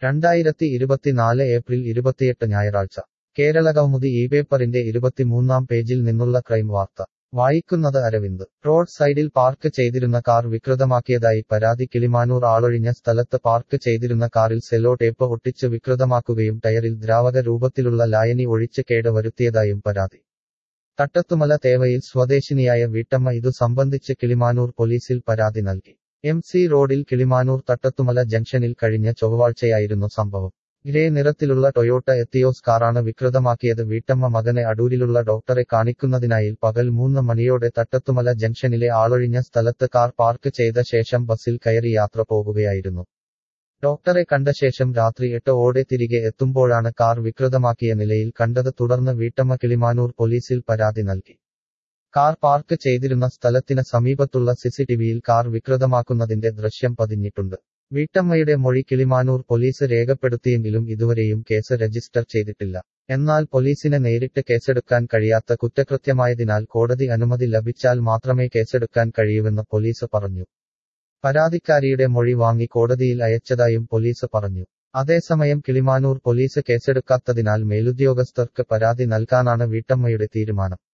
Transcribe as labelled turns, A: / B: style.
A: രണ്ടായിരത്തി ഇരുപത്തിനാല് ഏപ്രിൽ ഇരുപത്തിയെട്ട് ഞായറാഴ്ച കേരള കൗമുദി ഈ പേപ്പറിന്റെ ഇരുപത്തിമൂന്നാം പേജിൽ നിന്നുള്ള ക്രൈം വാർത്ത വായിക്കുന്നത് അരവിന്ദ് റോഡ് സൈഡിൽ പാർക്ക് ചെയ്തിരുന്ന കാർ വികൃതമാക്കിയതായി പരാതി കിളിമാനൂർ ആളൊഴിഞ്ഞ സ്ഥലത്ത് പാർക്ക് ചെയ്തിരുന്ന കാറിൽ സെല്ലോ ടേപ്പ് ഒട്ടിച്ച് വികൃതമാക്കുകയും ടയറിൽ ദ്രാവക രൂപത്തിലുള്ള ലായനി ഒഴിച്ച് കേട് വരുത്തിയതായും പരാതി തട്ടത്തുമല തേവയിൽ സ്വദേശിനിയായ വീട്ടമ്മ ഇതു സംബന്ധിച്ച് കിളിമാനൂർ പോലീസിൽ പരാതി നൽകി എം സി റോഡിൽ കിളിമാനൂർ തട്ടത്തുമല ജംഗ്ഷനിൽ കഴിഞ്ഞ ചൊവ്വാഴ്ചയായിരുന്നു സംഭവം ഗ്രേ നിറത്തിലുള്ള ടൊയോട്ട എത്തിയോസ് കാറാണ് വികൃതമാക്കിയത് വീട്ടമ്മ മകനെ അടൂരിലുള്ള ഡോക്ടറെ കാണിക്കുന്നതിനായി പകൽ മൂന്ന് മണിയോടെ തട്ടത്തുമല ജംഗ്ഷനിലെ ആളൊഴിഞ്ഞ സ്ഥലത്ത് കാർ പാർക്ക് ചെയ്ത ശേഷം ബസ്സിൽ കയറി യാത്ര പോകുകയായിരുന്നു ഡോക്ടറെ കണ്ട ശേഷം രാത്രി എട്ട് ഓടെ തിരികെ എത്തുമ്പോഴാണ് കാർ വികൃതമാക്കിയ നിലയിൽ കണ്ടത് തുടർന്ന് വീട്ടമ്മ കിളിമാനൂർ പോലീസിൽ പരാതി നൽകി കാർ പാർക്ക് ചെയ്തിരുന്ന സ്ഥലത്തിന് സമീപത്തുള്ള സിസിടിവിയിൽ കാർ വികൃതമാക്കുന്നതിന്റെ ദൃശ്യം പതിഞ്ഞിട്ടുണ്ട് വീട്ടമ്മയുടെ മൊഴി കിളിമാനൂർ പോലീസ് രേഖപ്പെടുത്തിയെങ്കിലും ഇതുവരെയും കേസ് രജിസ്റ്റർ ചെയ്തിട്ടില്ല എന്നാൽ പോലീസിന് നേരിട്ട് കേസെടുക്കാൻ കഴിയാത്ത കുറ്റകൃത്യമായതിനാൽ കോടതി അനുമതി ലഭിച്ചാൽ മാത്രമേ കേസെടുക്കാൻ കഴിയൂവെന്ന് പോലീസ് പറഞ്ഞു പരാതിക്കാരിയുടെ മൊഴി വാങ്ങി കോടതിയിൽ അയച്ചതായും പോലീസ് പറഞ്ഞു അതേസമയം കിളിമാനൂർ പോലീസ് കേസെടുക്കാത്തതിനാൽ മേലുദ്യോഗസ്ഥർക്ക് പരാതി നൽകാനാണ് വീട്ടമ്മയുടെ തീരുമാനം